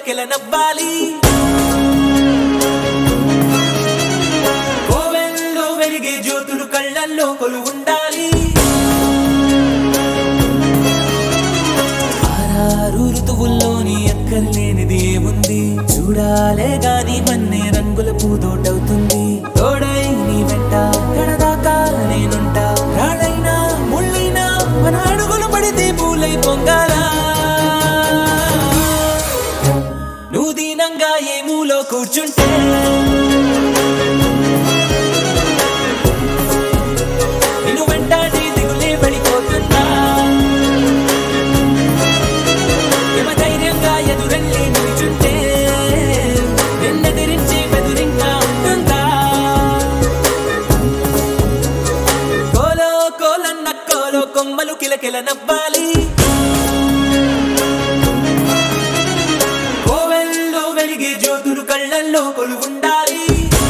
కిలకిల నవ్వాలి కోవెల్లో వెలిగే జ్యోతులు కళ్ళల్లో కొలు ఉండాలి ఆరారు ఋతువుల్లోని ఎక్కర్లేనిది ఏముంది చూడాలే గాని మన్నే రంగుల పూదోటవుతుంది తోడై నీ వెంట కడదాకా నేనుంటా రాడైనా ముళ్ళైనా మన అడుగులు పడితే పూలై పొంగాలా నువ్వు దీనంగా ఏ మూలో కూర్చుంటే నిన్ను వెంటాడి దిగులే పడిపోతుందా యమ ధైర్యంగా ఎదురెళ్ళి నిల్చుంటే నిన్నెదిరించి బెదురింకా ఉంటుందా కోలో కోలన్న కోలో కొమ్మలు కిలకిల నవ్వాలి కోవెల్లో వెలిగే జ్యోతులు కళ్ళల్లో కొలు ఉండాలి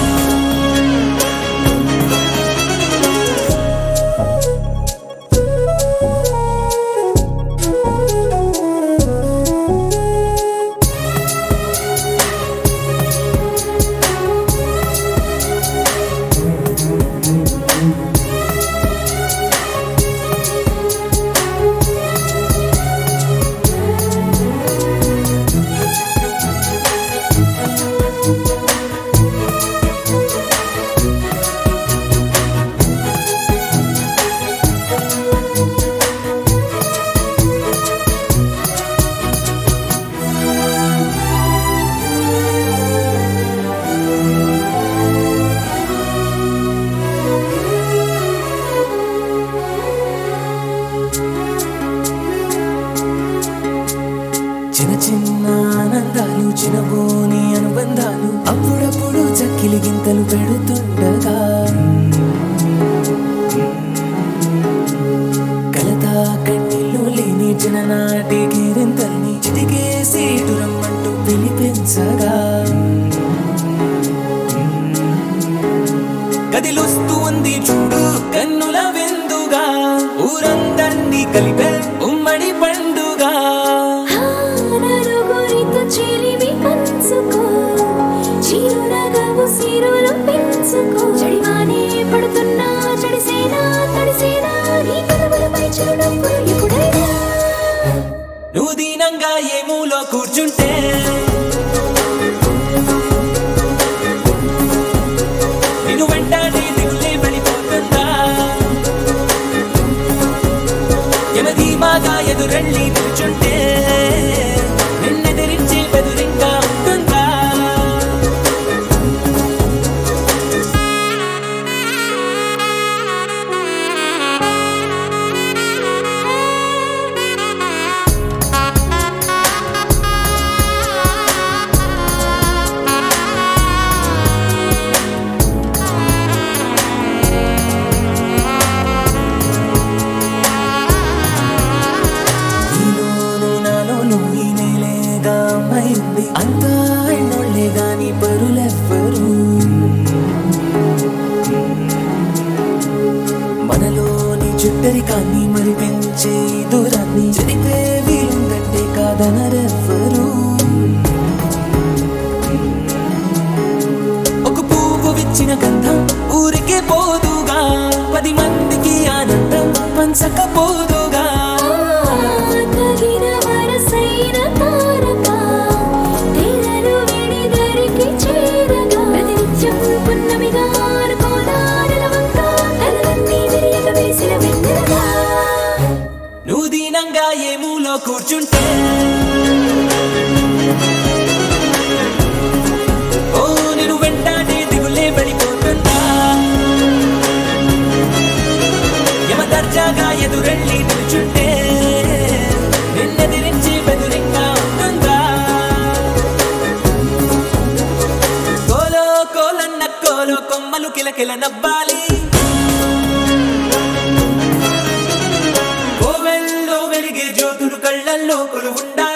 చిన్న చిన్న ఆనందాలు చిన్నబోని అనుబంధాలు అప్పుడప్పుడు చక్కిలి గింతలు పెడుతుండగా కలతా కన్నీళ్ళు లేని చిన్ననాటి గిరింతల్ని చిటికేసి రమ్మంటూ పిలిపించగా కదిలొస్తూ ఉంది చూడు కన్నుల విందుగా ఊరందర్నీ కలిపే ఉమ్మడి పండుగ నలుగురితో చెలిమి పంచుకో చిరునగవు సిరులు పెంచుకో చెడివానే పడుతున్నా చెడిసేనా తడిసేనా నీ కనుమలపై చిరునవ్వులు ఎప్పుడైనా నువ్వు దీనంగా ఏ మూలో కూర్చుంటే నిన్ను వెంటాడి దిగులే పడిపోతుందా యమధీమాగా ఎదురెళ్ళి నిల్చుంటే నిన్నెదిరించి బెదురింకా ఉంటుందా నీలోను నాలోను ఈ నేలేగా అమ్మాయింది అంతా ఎన్నోళ్ళే గాని పరులెవ్వరు మనలోని చుట్టరికాన్ని మరి పెంచే ఈ దూరాన్ని చెరిపే వీలుందంటే కాదనరెవ్వరు ఒక పువ్వు విచ్చిన గంధం ఊరికే పోదుగా పది మందికి ఆనందం పంచకపోదుగా తగిన వరసైన తారక తెరలు విడిదరికి చేరగా ప్రతినిత్యం పున్నమిగా అనుకోనా నెలవంక తలలన్నీ విరియక వేసిన వెన్నెలగా నువ్వు దీనంగా ఏ మూలో కూర్చుంటే ఓ నేను వెంటాడి దిగులే పడిపోతుందా యమ దర్జాగా ఎదురెళ్ళి నిల్చుంటే నిన్నెదిరించి బెదురింగా ఉంటుందా కోలో కోలన్న కోలో కొమ్మలు కిలకిల నవ్వాలి కోవెల్లో వెలిగే జ్యోతులు కళ్ళల్లో కొలు ఉండాలి